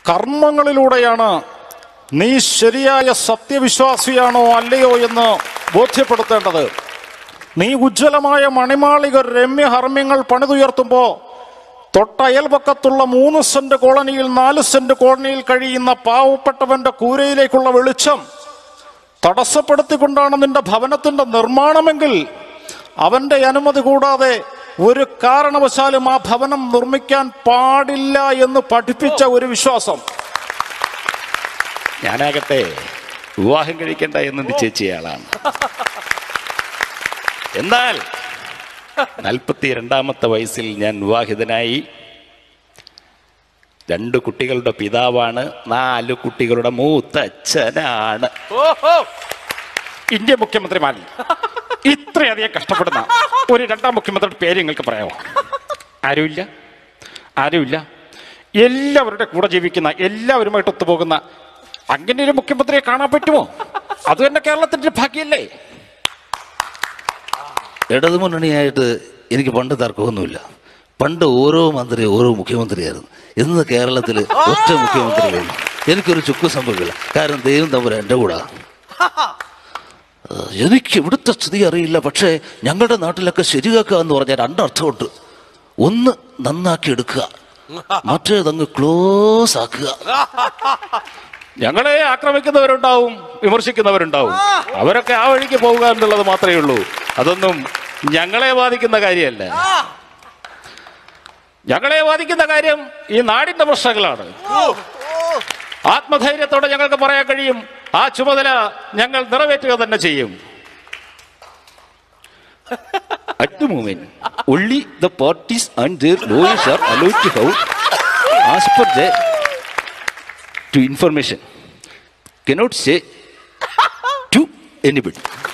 കർമ്മങ്ങളിലൂടെയാണ് നീ ശരിയായ സത്യവിശ്വാസിയാണോ അല്ലയോ എന്ന് ബോധ്യപ്പെടുത്തേണ്ടത് നീ ഉജ്ജ്വലമായ മണിമാളിക രമ്യ ഹർമ്മ്യങ്ങൾ പണിതുയർത്തുമ്പോൾ തൊട്ടയൽപക്കത്തുള്ള മൂന്ന് സെന്റ് കോളനിയിൽ നാല് സെന്റ് കോളനിയിൽ കഴിയുന്ന പാവപ്പെട്ടവന്റെ കൂരയിലേക്കുള്ള വെളിച്ചം തടസ്സപ്പെടുത്തിക്കൊണ്ടാണ് നിന്റെ ഭവനത്തിന്റെ നിർമ്മാണമെങ്കിൽ അവന്റെ അനുമതി കൂടാതെ ഒരു കാരണവശാലും ആ ഭവനം നിർമ്മിക്കാൻ പാടില്ല എന്ന് പഠിപ്പിച്ച ഒരു വിശ്വാസം ഞാനാകട്ടെ വിവാഹം കഴിക്കണ്ട എന്ന് നിശ്ചയിച്ച ആളാണ് എന്നാൽ നാൽപ്പത്തി രണ്ടാമത്തെ വയസ്സിൽ ഞാൻ വിവാഹിതനായി രണ്ട് കുട്ടികളുടെ പിതാവാണ് നാല് കുട്ടികളുടെ മൂത്തച്ഛനാണ് ഇന്ത്യ മുഖ്യമന്ത്രിമാരിൽ ഇത്രയധികം കഷ്ടപ്പെടുന്ന ഒരു രണ്ടാം മുഖ്യമന്ത്രിയുടെ പേര് നിങ്ങൾക്ക് പറയാമോ ആരുമില്ല ആരുമില്ല എല്ലാവരുടെ കൂടെ ജീവിക്കുന്ന എല്ലാവരുമായിട്ട് ഒത്തുപോകുന്ന അങ്ങനെ ഒരു മുഖ്യമന്ത്രിയെ കാണാൻ പറ്റുമോ അത് തന്നെ കേരളത്തിന്റെ ഭാഗ്യല്ലേ ഇടതുമുന്നണിയായിട്ട് എനിക്ക് പണ്ട് തർക്കമൊന്നുമില്ല പണ്ട് ഓരോ മന്ത്രി ഓരോ മുഖ്യമന്ത്രിയായിരുന്നു ഇന്ന് കേരളത്തിൽ ഒറ്റ മുഖ്യമന്ത്രിയായിരുന്നു എനിക്കൊരു ചുക്ക് സംഭവിക്കില്ല കാരണം ദൈവം തമ്മിൽ എൻ്റെ കൂടെ എനിക്ക് ഇവിടുത്തെ സ്ഥിതി അറിയില്ല പക്ഷേ ഞങ്ങളുടെ നാട്ടിലൊക്കെ ശരിയാക്കുക എന്ന് പറഞ്ഞാൽ രണ്ടർത്ഥമുണ്ട് ഒന്ന് നന്നാക്കി എടുക്കുക മറ്റേതങ്ങ് ക്ലോസ് ആക്കുക ഞങ്ങളെ ആക്രമിക്കുന്നവരുണ്ടാവും വിമർശിക്കുന്നവരുണ്ടാവും അവരൊക്കെ ആ വഴിക്ക് പോവുക എന്നുള്ളത് മാത്രമേ ഉള്ളൂ അതൊന്നും ഞങ്ങളെ ബാധിക്കുന്ന കാര്യമല്ല ഞങ്ങളെ ബാധിക്കുന്ന കാര്യം ഈ നാടിന്റെ പ്രശ്നങ്ങളാണ് ആത്മധൈര്യത്തോടെ ഞങ്ങൾക്ക് പറയാൻ കഴിയും ആ ചുമതല ഞങ്ങൾ നിറവേറ്റുക തന്നെ ചെയ്യും At the moment, only the parties and their lawyers are allowed to have, as per the to information, cannot say to anybody.